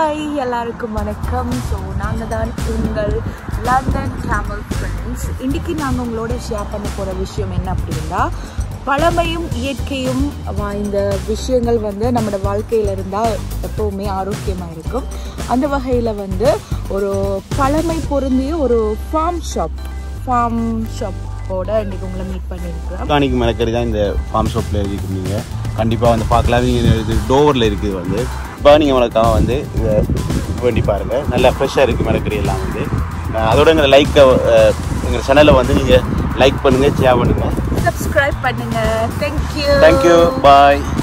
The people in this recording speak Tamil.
ஹாய் எல்லாருக்கும் வணக்கம் ஸோ நாங்கள் தான் உங்கள் லண்டன் டிராவல் ஃப்ரெண்ட்ஸ் இன்றைக்கி நாங்கள் உங்களோட ஷேர் பண்ண போகிற விஷயம் என்ன அப்படின்னா பழமையும் இயற்கையும் வாய்ந்த விஷயங்கள் வந்து நம்மளோட வாழ்க்கையில் இருந்தால் எப்போவுமே ஆரோக்கியமாக இருக்கும் அந்த வகையில் வந்து ஒரு பழமை பொருந்திய ஒரு ஃபார்ம் ஷாப் ஃபார்ம் ஷாப்போட இன்றைக்கி உங்களை மீட் பண்ணியிருக்கிறோம் ஆர்கானிக் மிளக்கறி தான் இந்த ஃபார்ம் ஷாப்பில் இருக்கீங்க கண்டிப்பாக வந்து பார்க்கலாம் நீங்கள் இது டோவரில் இருக்குது வந்து இப்போ நீங்கள் மிளக்காக வந்து இதை வேண்டி பாருங்கள் நல்லா ஃப்ரெஷ்ஷாக இருக்குது மிளக்கறி எல்லாம் வந்து அஹ் அதோட எங்களை லைக்கை எங்கள் சேனலை வந்து நீங்கள் லைக் பண்ணுங்கள் ஷேர் பண்ணுங்கள் சப்ஸ்கிரைப் பண்ணுங்கள் தேங்க்யூ தேங்க்யூ பாய்